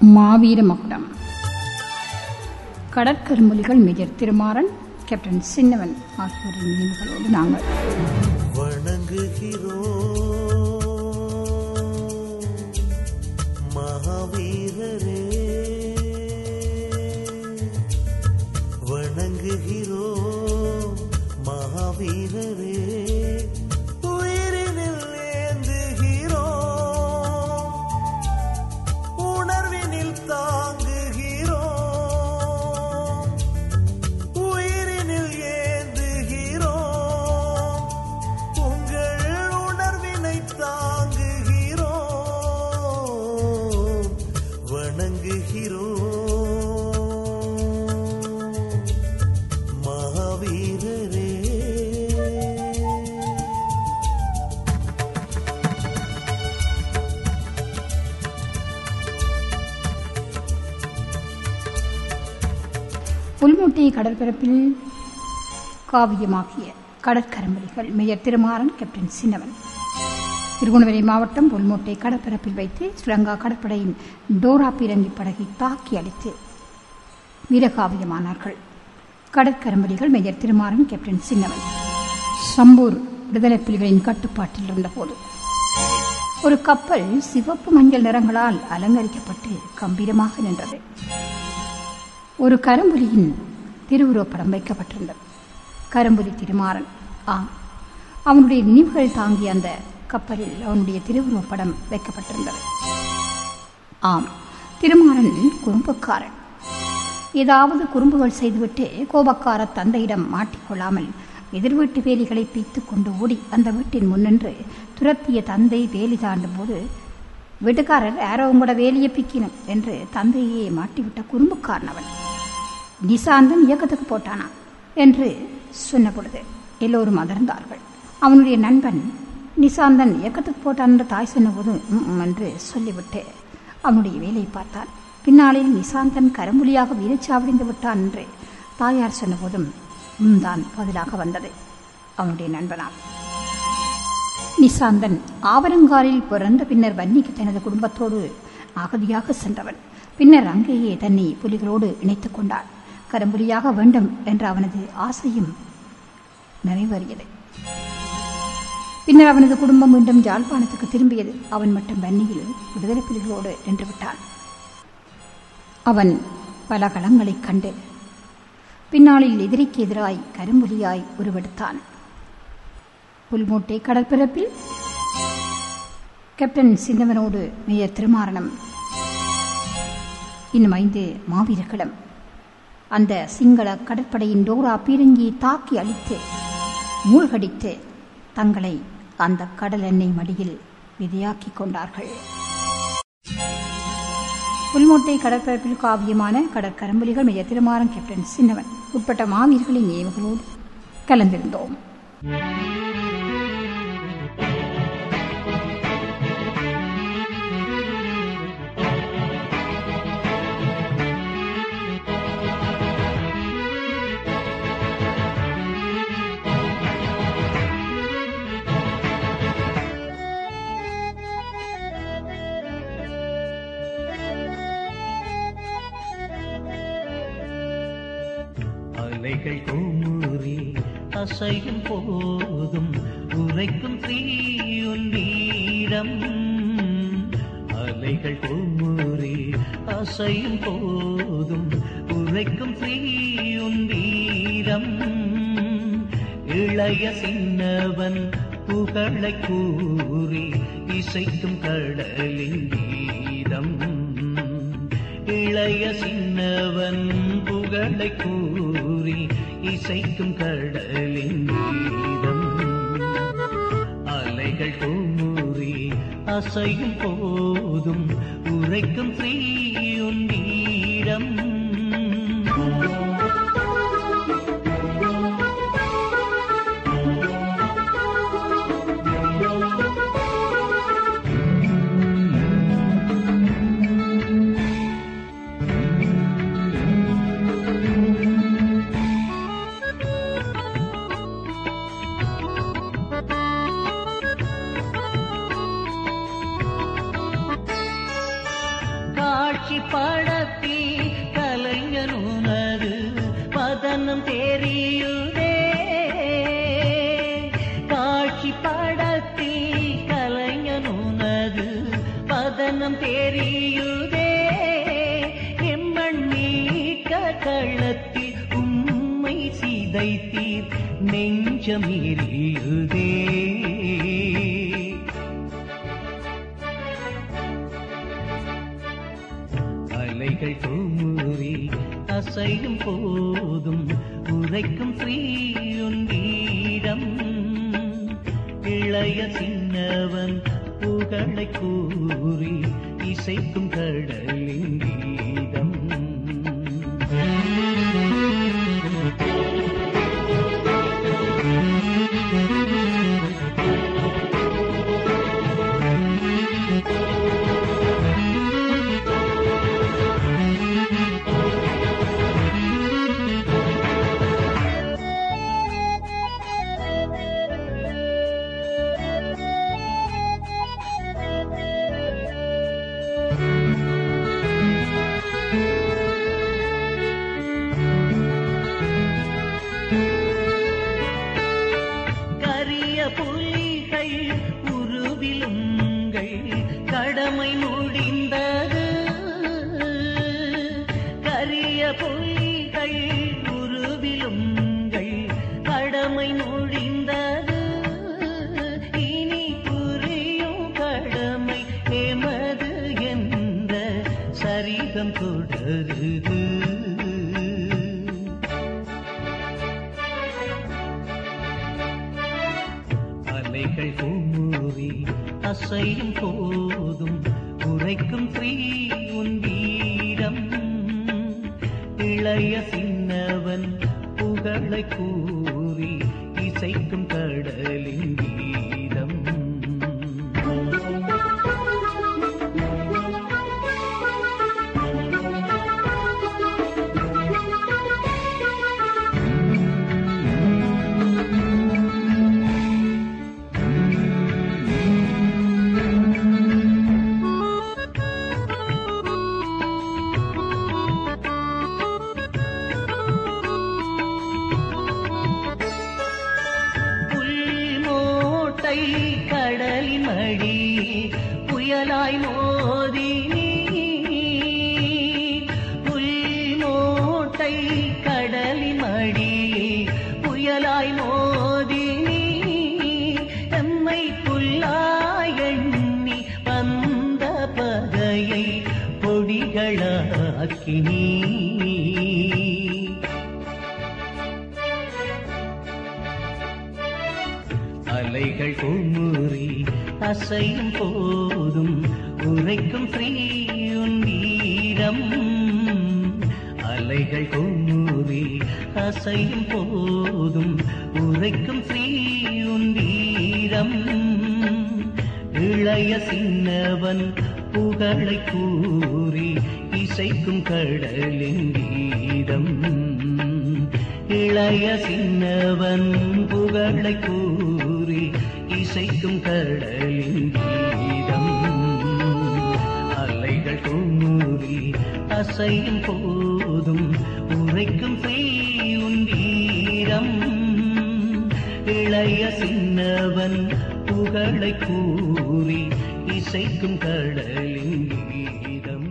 மாவீர மகுடம் கடற்கரும்புலிகள் major Thirumaran captain சின்னவன் ஆகியோரின் நினைவுகளோடு நாங்கள் வணங்குகிறோம் மகாவீரரே வணங்குகிறோம் மகாவீரரே உயிரினில் ஏந்துகிறோம் உணர்வினில் தாங்குகிறோம் உயிரினில் ஏந்துகிறோம் உங்கள் உணர்வினை தாங்குகிறோம் வணங்குகிறோம் மகாவீரரே புல்முட்டி கடற்பரப்பில் காவியமாகிய கடற்கரும்புலிகள் மேஜர் திருமாறன் கேப்டன் சின்னவன் திருகோணமலை மாவட்டம் புல்மோட்டை கடற்பரப்பில் வைத்து ஸ்ரீலங்கா கடற்படையின் டோரா பீரங்கி படகை தாக்கி அடித்து வீரகாவியமானார்கள் கடற்கரும்புலிகள் மேஜர் திருமாறன் கேப்டன் சின்னவன் சம்பூர் விடுதலை புலிகளின் கட்டுப்பாட்டில் இருந்தபோது ஒரு கப்பல் சிவப்பு மஞ்சள் நிறங்களால் அலங்கரிக்கப்பட்டு கம்பீரமாக நின்றது ஒரு கரும்புலியின் திருவுருவப்படம் வைக்கப்பட்டிருந்தது கரும்புலி திருமாறன் ஆம் அவனுடைய நினைவுகள் தாங்கிய அந்த கப்பலில் அவனுடைய திருவுருவப்படம் வைக்கப்பட்டிருந்தது ஆம் திருமாறன் குறும்புக்காரன் ஏதாவது குறும்புகள் செய்துவிட்டு கோபக்கார தந்தையிடம் மாட்டிக்கொள்ளாமல் எதிர் வீட்டு வேலிகளை பீத்துக் கொண்டு ஓடி அந்த வீட்டின் முன்னின்று துரத்திய தந்தை வேலி தாண்டும் போது வீட்டுக்காரர் யாரோ உங்களோட வேலியை பிக்கினும் என்று தந்தையே மாட்டிவிட்ட குறும்புக்காரன் அவன் நிசாந்தன் இயக்கத்துக்கு போட்டானா என்று சொன்ன பொழுது எல்லோரும் அதிர்ந்தார்கள் அவனுடைய நண்பன் நிசாந்தன் இயக்கத்துக்கு போட்டான் என்று தாய் சொன்னபோது "ம், ம்" என்று சொல்லிவிட்டு அவனுடைய வேலையை பார்த்தான் பின்னாளில் நிசாந்தன் கரும்புலியாக வீரச்சாவடிந்து விட்டான் என்று தாயார் சொன்னபோதும் "ம்" தான் பதிலாக வந்தது அவனுடைய நண்பனால் நிசாந்தன் ஆவரங்காலில் பிறந்த பின்னர் வன்னிக்கு தனது குடும்பத்தோடு அகதியாக சென்றவன் பின்னர் அங்கேயே தன்னை புலிகளோடு இணைத்துக் கொண்டான் கரும்புலியாக வேண்டும் என்ற அவனது ஆசையும் நிறைவேறியது பின்னர் அவனது குடும்பம் மீண்டும் ஜாழ்ப்பாணத்துக்கு திரும்பியது அவன் மட்டும் வன்னியில் விடுதலை புலிகளோடு நின்று விட்டான் அவன் பல களங்களைக் கண்டு பின்னாளில் எதிரிக்கு எதிராய் கரும்புலியாய் உருவெடுத்தான் புல்மூட்டை கடற்பரப்பில் கேப்டன் சிந்தவனோடு மேயர் திருமாறனம் இன்னும் ஐந்து மாவீரர்களும் அந்த சிங்கள கடற்படையின் டோரா பீரங்கியை தாக்கி அழித்து மூழ்கடித்து தங்களை அந்த கடல் எண்ணெய் மடியில் விதையாக்கிக் கொண்டார்கள் புல்மோட்டை கடற்பரப்பில் காவியமான கடற்கரம்புலிகள் மேயர் திருமாறன் கேப்டன் சின்னவன் உட்பட்ட மாவீரர்களின் நினைவுகளோடு கலந்திருந்தோம் அலைகள் கூறி அசையும் போதும் உரைக்கும் தீயுன் வீரம் அலைகள் கூறி அசையும் போதும் உரைக்கும் தீயுன் வீரம் இளைய சின்னவன் புகழை கூறி இசைக்கும் கடலின் கீதம் இளைய சின்னவன் புகழை கூறி இசைக்கும் கடலின் கீதம் அலைகள் கூறி அசையும் போதும் உரைக்கும் தீயுன் வீரம் காட்சி காட்சி படத்தில் கலைஞனுனது பதனம் தெரியுதே காட்சி படத்தில் கலைஞனுனது பதனம் தெரியுதே எம்மண் நீக்க களத்தில் உம்மை சிதைத்தீர் நெஞ்சமீறியுதே அலைகள் தோமுறி அசையும் போதும் உரைக்கும் ஸ்ரீயுண்டீரம் இளைய சின்னவன் புகழை கூறி இசைக்கும் கடலின் கீதம் கரிய புலிகள் உருவிலுங்கள் கடமை முடிந்தது கரிய புலிகள் உருவிலுங்கள் கடமை முடிந்தது இனி புரியும் கடமை எமது என்ற சரிதம் தொடருது அலைகள் கூறி அசையும் போதும் உரைக்கும் ஸ்ரீ உன் வீரம் இளைய சின்னவன் புகழை கூறி இசைக்கும் கடலின் கீதம் புல்மோட்டை கடலின் மடி புயலாய் மோதி புல்மோட்டை கடலின் மடி புயலாய் மோதி எம்மை புல்லாய் எண்ணி வந்த பகையை பொடிகளாக்கி நீ அலைகள் குமுறி அசையும் போதும் உரைக்கும் ஸ்ரீயுன் வீரம் அலைகள் குமுறி அசையும் போதும் உரைக்கும் ஸ்ரீயுன் வீரம் இளைய சின்னவன் புகழை கூறி இசைக்கும் கடலின் கீதம் இளைய சின்னவன் புகழை கூறி இசைக்கும் கடலின் கீதம் அலைகள் கூறி அசையும் போதும் உரைக்கும் செய்யும் வீரம் இளைய சின்னவன் புகழை கூறி இசைக்கும் கடலின் கீதம்